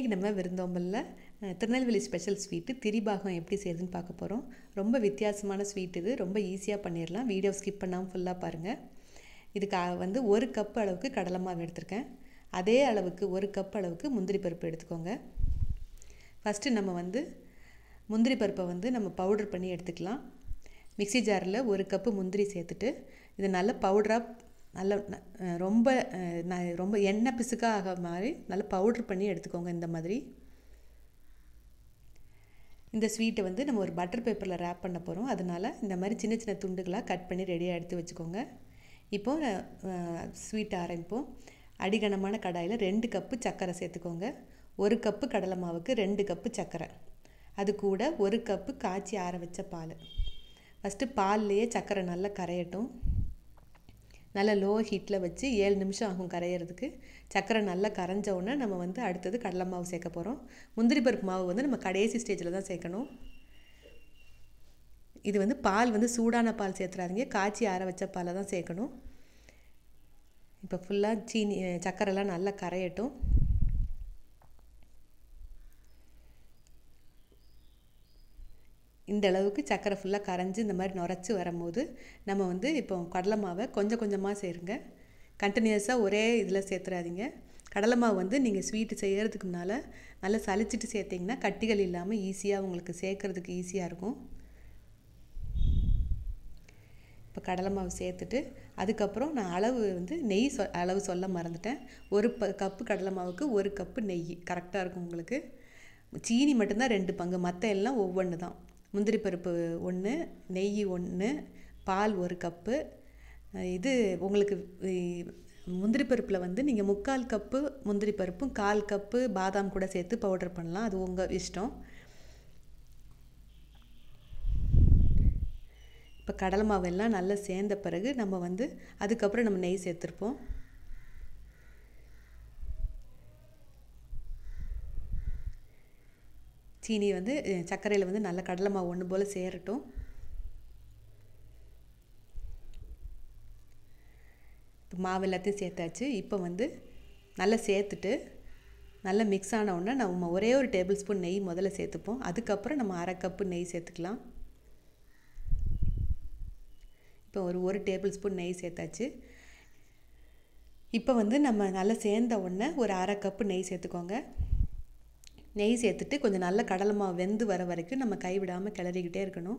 இன்றைக்கி நம்ம விருந்தோம்பலில் அஹ், திருநெல்வேலி ஸ்பெஷல் ஸ்வீட்டு திரிபாகம் எப்படி செய்யுதுன்னு பார்க்க போகிறோம் ரொம்ப வித்தியாசமான ஸ்வீட் இது ரொம்ப ஈஸியாக பண்ணிடலாம் வீடியோ ஸ்கிப் பண்ணாமல் ஃபுல்லாக பாருங்கள் இதுக்கு அ- வந்து ஒரு கப் அளவுக்கு கடலை மாவு எடுத்திருக்கேன் அதே அளவுக்கு ஒரு கப் அளவுக்கு முந்திரி பருப்பு எடுத்துக்கோங்க ஃபஸ்ட்டு நம்ம வந்து முந்திரி பருப்பை வந்து நம்ம பவுடர் பண்ணி எடுத்துக்கலாம் மிக்ஸி ஜாரில் ஒரு கப்பு முந்திரி சேர்த்துட்டு இது நல்ல பவுடராக நல்ல ந- அஹ் ரொம்ப அஹ், ந- ரொம்ப எண்ணெய் பிசுக்காக ஆக மாதிரி நல்ல பவுடர் பண்ணி எடுத்துக்கோங்க இந்த மாதிரி இந்த ஸ்வீட்டை வந்து நம்ம ஒரு பட்டர் பேப்பரில் ரேப் பண்ண போகிறோம் அதனால் இந்த மாதிரி சின்ன சின்ன துண்டுகளாக கட் பண்ணி ரெடியாக எடுத்து வச்சுக்கோங்க இப்போது ஸ்வீட் ஆரம்பிப்போம் அடிகனமான கடாயில் ரெண்டு கப்பு சர்க்கரை சேர்த்துக்கோங்க ஒரு கப்பு கடலை மாவுக்கு ரெண்டு கப்பு சர்க்கரை அது கூட ஒரு கப்பு காய்ச்சி ஆற வச்ச பால் ஃபஸ்ட்டு பால்லையே சர்க்கரை நல்லா கரையட்டும் நல்லா லோ ஹீட்டில் வச்சு ஏழு நிமிஷம் ஆகும் கரையிறதுக்கு சர்க்கரை நல்லா கரைஞ்ச உடனே நம்ம வந்து அடுத்தது கடலை மாவு சேர்க்க போகிறோம் முந்திரி பருப்பு மாவு வந்து நம்ம கடைசி ஸ்டேஜில் தான் சேர்க்கணும் இது வந்து பால் வந்து சூடான பால் சேர்த்துறாதீங்க காய்ச்சி ஆற வச்ச பாலை தான் சேர்க்கணும் இப்போ ஃபுல்லாக சீனி அஹ், சர்க்கரைலாம் நல்லா கரையட்டும் இந்த அளவுக்கு சர்க்கரை ஃபுல்லாக கரைஞ்சி இந்த மாதிரி நுரைச்சி வரும்போது நம்ம வந்து இப்போ கடலை மாவை கொஞ்சம் கொஞ்சமாக சேருங்க கண்டினியூஸாக ஒரே இதில் சேர்த்துறாதீங்க கடலை மாவு வந்து நீங்கள் ஸ்வீட்டு செய்கிறதுக்கு முன்னால் நல்லா சலிச்சிட்டு சேர்த்திங்கன்னா கட்டிகள் இல்லாமல் ஈஸியாக உங்களுக்கு சேர்க்குறதுக்கு ஈஸியாக இருக்கும் இப்போ கடலை மாவு சேர்த்துட்டு அதுக்கப்புறம் நான் அளவு வந்து நெய் சொ அளவு சொல்ல மறந்துட்டேன் ஒரு ப கப்பு கடலை மாவுக்கு ஒரு கப்பு நெய் கரெக்டாக இருக்கும் உங்களுக்கு சீனி மட்டும்தான் ரெண்டு பங்கு மற்ற எல்லாம் ஒவ்வொன்று தான் முந்திரி பருப்பு ஒன்று நெய் ஒன்று பால் ஒரு கப்பு அஹ் இது உங்களுக்கு இ- முந்திரி பருப்பில் வந்து நீங்கள் முக்கால் கப்பு முந்திரி பருப்பும் கால் கப்பு பாதாம் கூட சேர்த்து பவுடர் பண்ணலாம் அது உங்கள் இஷ்டம் இப்போ கடலை மாவு எல்லாம் நல்லா சேர்ந்த பிறகு நம்ம வந்து அதுக்கப்புறம் நம்ம நெய் சேர்த்துருப்போம் சீனி வந்து சர்க்கரையில் வந்து நல்ல கடலை மாவு ஒன்று போல் சேரட்டும் இப்போ மாவு எல்லாத்தையும் சேர்த்தாச்சு இப்போ வந்து நல்லா சேர்த்துட்டு நல்லா மிக்ஸ் ஆன உடனே நம்ம ஒரே ஒரு டேபிள் ஸ்பூன் நெய் முதல்ல சேர்த்துப்போம் அதுக்கப்புறம் நம்ம அரை கப்பு நெய் சேர்த்துக்கலாம் இப்போ ஒரு ஒரு டேபிள் ஸ்பூன் நெய் சேர்த்தாச்சு இப்போ வந்து நம்ம நல்லா சேர்ந்த உடனே ஒரு அரை கப்பு நெய் சேர்த்துக்கோங்க நெய் சேர்த்துட்டு கொஞ்சம் நல்ல கடலை மாவு வெந்து வர வரைக்கும் நம்ம கைவிடாமல் கிளறிக்கிட்டே இருக்கணும்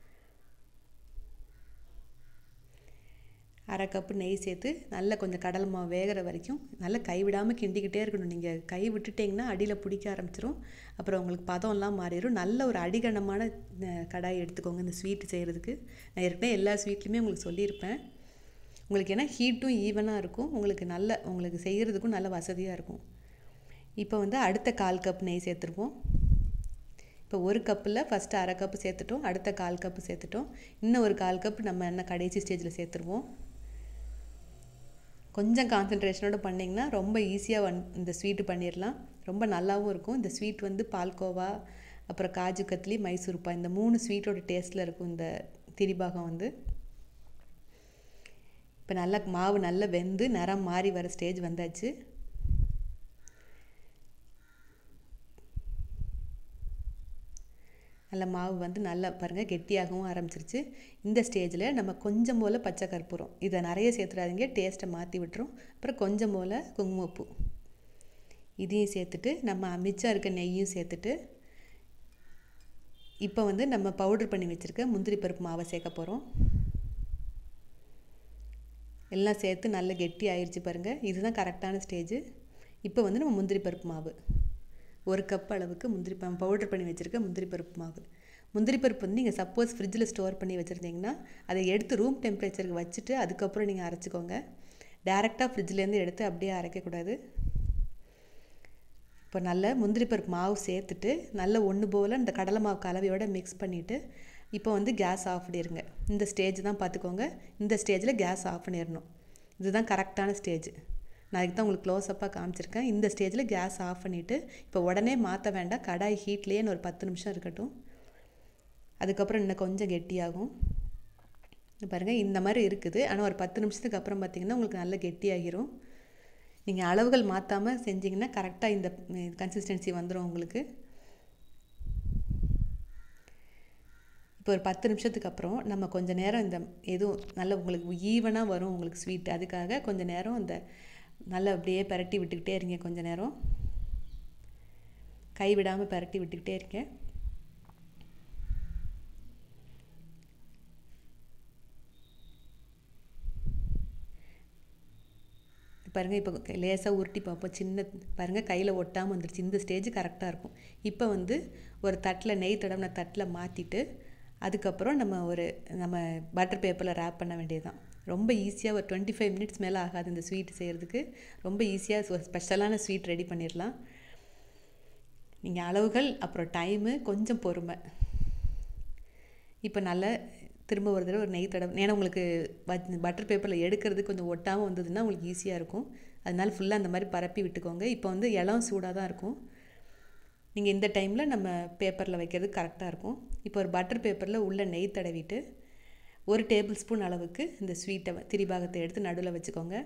அரை கப்பு நெய் சேர்த்து நல்லா கொஞ்சம் கடலை மாவு வேகிற வரைக்கும் நல்லா கைவிடாமல் கிண்டிக்கிட்டே இருக்கணும் நீங்கள் கை விட்டுட்டிங்கன்னா அடியில் பிடிக்க ஆரம்பிச்சிரும் அப்புறம் உங்களுக்கு பதம்லாம் மாறிடும் நல்ல ஒரு அடிகனமான அஹ், கடாய் எடுத்துக்கோங்க இந்த ஸ்வீட்டு செய்கிறதுக்கு நான் ஏற்கனவே எல்லா ஸ்வீட்லையுமே உங்களுக்கு சொல்லியிருப்பேன் உங்களுக்கு ஏன்னா ஹீட்டும் ஈவனாக இருக்கும் உங்களுக்கு நல்ல உங்களுக்கு செய்கிறதுக்கும் நல்ல வசதியாக இருக்கும் இப்போ வந்து அடுத்த கால் கப் நெய் சேர்த்துருப்போம் இப்போ ஒரு கப்பில் ஃபஸ்ட்டு அரை கப்பு சேர்த்துட்டோம் அடுத்த கால் கப்பு சேர்த்துட்டோம் இன்னும் ஒரு கால் கப் நம்ம என்ன கடைசி ஸ்டேஜில் சேர்த்துருவோம் கொஞ்சம் கான்சன்ட்ரேஷனோட பண்ணிங்கன்னா ரொம்ப ஈஸியாக வந் இந்த ஸ்வீட்டு பண்ணிடலாம் ரொம்ப நல்லாவும் இருக்கும் இந்த ஸ்வீட் வந்து பால்கோவா அப்புறம் காஜு கத்லி மைசூர்பா இந்த மூணு ஸ்வீட்டோட டேஸ்ட்டில் இருக்கும் இந்த திரிபாகம் வந்து இப்போ நல்லா மாவு நல்லா வெந்து நிறம் மாறி வர ஸ்டேஜ் வந்தாச்சு நல்ல மாவு வந்து நல்லா பாருங்கள் கெட்டியாகவும் ஆரம்பிச்சிருச்சு இந்த ஸ்டேஜில் நம்ம கொஞ்சம் போல் பச்சை கற்பூரம் இதை நிறைய சேர்த்துறாதீங்க டேஸ்ட்டை மாற்றி விட்டுரும் அப்புறம் கொஞ்சம் போல் குங்குமப்பூ இதையும் சேர்த்துட்டு நம்ம மிச்சம் இருக்க நெய்யும் சேர்த்துட்டு இப்போ வந்து நம்ம பவுடர் பண்ணி வச்சுருக்க முந்திரி பருப்பு மாவை சேர்க்க போகிறோம் எல்லாம் சேர்த்து நல்ல கெட்டி ஆயிடுச்சு பாருங்கள் இதுதான் கரெக்டான ஸ்டேஜு இப்போ வந்து நம்ம முந்திரி பருப்பு மாவு ஒரு கப் அளவுக்கு முந்திரி ப பவுடர் பண்ணி வச்சுருக்க முந்திரி பருப்பு மாவு முந்திரி பருப்பு வந்து நீங்கள் சப்போஸ் ஃப்ரிட்ஜில் ஸ்டோர் பண்ணி வச்சுருந்தீங்கன்னா அதை எடுத்து ரூம் டெம்பரேச்சருக்கு வச்சுட்டு அதுக்கப்புறம் நீங்கள் அரைச்சிக்கோங்க டேரெக்டாக ஃப்ரிட்ஜ்லேருந்து எடுத்து அப்படியே அரைக்கக்கூடாது இப்போ நல்ல முந்திரி பருப்பு மாவு சேர்த்துட்டு நல்ல ஒன்று போல் இந்த கடலை மாவு கலவையோட மிக்ஸ் பண்ணிவிட்டு இப்போ வந்து கேஸ் ஆஃப் பண்ணிடுங்க இந்த ஸ்டேஜ் தான் பார்த்துக்கோங்க இந்த ஸ்டேஜில் கேஸ் ஆஃப் பண்ணிடணும் இதுதான் கரெக்டான ஸ்டேஜ் நான் அதுக்கு தான் உங்களுக்கு க்ளோஸ்அப்பாக காமிச்சிருக்கேன் இந்த ஸ்டேஜில் கேஸ் ஆஃப் பண்ணிவிட்டு இப்போ உடனே மாற்ற வேண்டாம் கடாய் ஹீட்லேயே ஒரு பத்து நிமிஷம் இருக்கட்டும் அதுக்கப்புறம் இன்னும் கொஞ்சம் கெட்டியாகும் பாருங்கள் இந்த மாதிரி இருக்குது ஆனால் ஒரு பத்து நிமிஷத்துக்கு அப்புறம் பார்த்திங்கன்னா உங்களுக்கு நல்லா கெட்டியாகிரும் நீங்கள் அளவுகள் மாற்றாமல் செஞ்சிங்கன்னா கரெக்டாக இந்த கன்சிஸ்டன்சி வந்துடும் உங்களுக்கு இப்போ ஒரு பத்து நிமிஷத்துக்கு அப்புறம் நம்ம கொஞ்சம் நேரம் இந்த எதுவும் நல்ல உங்களுக்கு ஈவனாக வரும் உங்களுக்கு ஸ்வீட் அதுக்காக கொஞ்சம் நேரம் இந்த நல்லா அப்படியே பரட்டி விட்டுக்கிட்டே இருங்க கொஞ்சம் நேரம் கை விடாமல் பரட்டி விட்டுக்கிட்டே இருக்கேன் பாருங்கள் இப்போ லேசாக உருட்டி பார்ப்போம் சின்ன பாருங்கள் கையில் ஒட்டாமல் வந்துருச்சு இந்த ஸ்டேஜ் கரெக்டாக இருக்கும் இப்போ வந்து ஒரு தட்டில் நெய் தடவின தட்டில் மாற்றிட்டு அதுக்கப்புறம் நம்ம ஒரு நம்ம பட்டர் பேப்பரில் ரேப் பண்ண வேண்டியதுதான் ரொம்ப ஈஸியாக ஒரு டுவெண்ட்டி ஃபைவ் மினிட்ஸ் மேலே ஆகாது இந்த ஸ்வீட் செய்கிறதுக்கு ரொம்ப ஈஸியாக ஒரு ஸ்பெஷலான ஸ்வீட் ரெடி பண்ணிடலாம் நீங்கள் அளவுகள் அப்புறம் டைமு கொஞ்சம் பொறுமை இப்போ நல்லா திரும்ப ஒரு தடவை ஒரு நெய் தடவை ஏன்னா உங்களுக்கு பட்டர் பேப்பரில் எடுக்கிறது கொஞ்சம் ஒட்டாமல் வந்ததுன்னா உங்களுக்கு ஈஸியாக இருக்கும் அதனால ஃபுல்லாக அந்த மாதிரி பரப்பி விட்டுக்கோங்க இப்போ வந்து இளம் சூடாக தான் இருக்கும் நீங்கள் இந்த டைமில் நம்ம பேப்பரில் வைக்கிறது கரெக்டாக இருக்கும் இப்போ ஒரு பட்டர் பேப்பரில் உள்ள நெய் தடவிட்டு ஒரு டேபிள் ஸ்பூன் அளவுக்கு இந்த ஸ்வீட்டை திரிபாகத்தை எடுத்து நடுவில் வச்சுக்கோங்க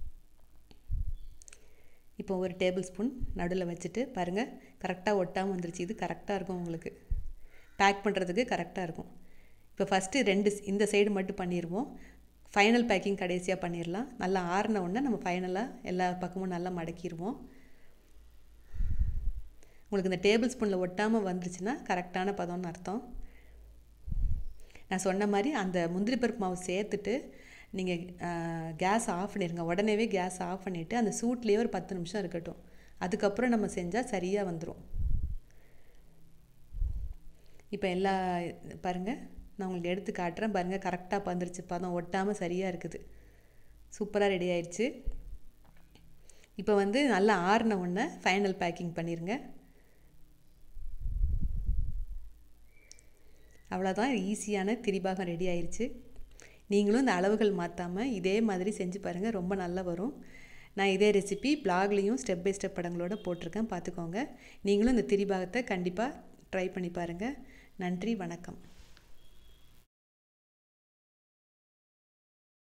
இப்போ ஒரு டேபிள் ஸ்பூன் நடுவில் வச்சுட்டு பாருங்கள் கரெக்டாக ஒட்டாமல் வந்துருச்சு இது கரெக்டாக இருக்கும் உங்களுக்கு பேக் பண்ணுறதுக்கு கரெக்டாக இருக்கும் இப்போ ஃபஸ்ட்டு ரெண்டு இந்த சைடு மட்டும் பண்ணிடுவோம் ஃபைனல் பேக்கிங் கடைசியாக பண்ணிடலாம் நல்லா ஆறின உடனே நம்ம ஃபைனலாக எல்லா பக்கமும் நல்லா மடக்கிடுவோம் உங்களுக்கு இந்த டேபிள் ஸ்பூனில் ஒட்டாமல் வந்துருச்சுன்னா கரெக்டான பதம்னு அர்த்தம் நான் சொன்ன மாதிரி அந்த முந்திரி பருப்பு மாவு சேர்த்துட்டு நீங்கள் கேஸ் ஆஃப் பண்ணிடுங்க உடனேவே கேஸ் ஆஃப் பண்ணிவிட்டு அந்த சூட்லேயே ஒரு பத்து நிமிஷம் இருக்கட்டும் அதுக்கப்புறம் நம்ம செஞ்சால் சரியாக வந்துடும் இப்போ எல்லா பாருங்கள் நான் உங்களுக்கு எடுத்து காட்டுறேன் பாருங்கள் கரெக்டாக வந்துருச்சு பதம் ஒட்டாமல் சரியாக இருக்குது சூப்பராக ரெடி ஆயிடுச்சு இப்போ வந்து நல்லா ஆறின உடனே ஃபைனல் பேக்கிங் பண்ணிடுங்க அவ்வளோதான் ஈஸியான திரிபாகம் ரெடி ஆயிடுச்சு நீங்களும் இந்த அளவுகள் மாற்றாமல் இதே மாதிரி செஞ்சு பாருங்கள் ரொம்ப நல்லா வரும் நான் இதே ரெசிபி பிளாக்லேயும் ஸ்டெப் பை ஸ்டெப் படங்களோட போட்டிருக்கேன் பார்த்துக்கோங்க நீங்களும் இந்த திரிபாகத்தை கண்டிப்பாக ட்ரை பண்ணி பாருங்கள் நன்றி வணக்கம்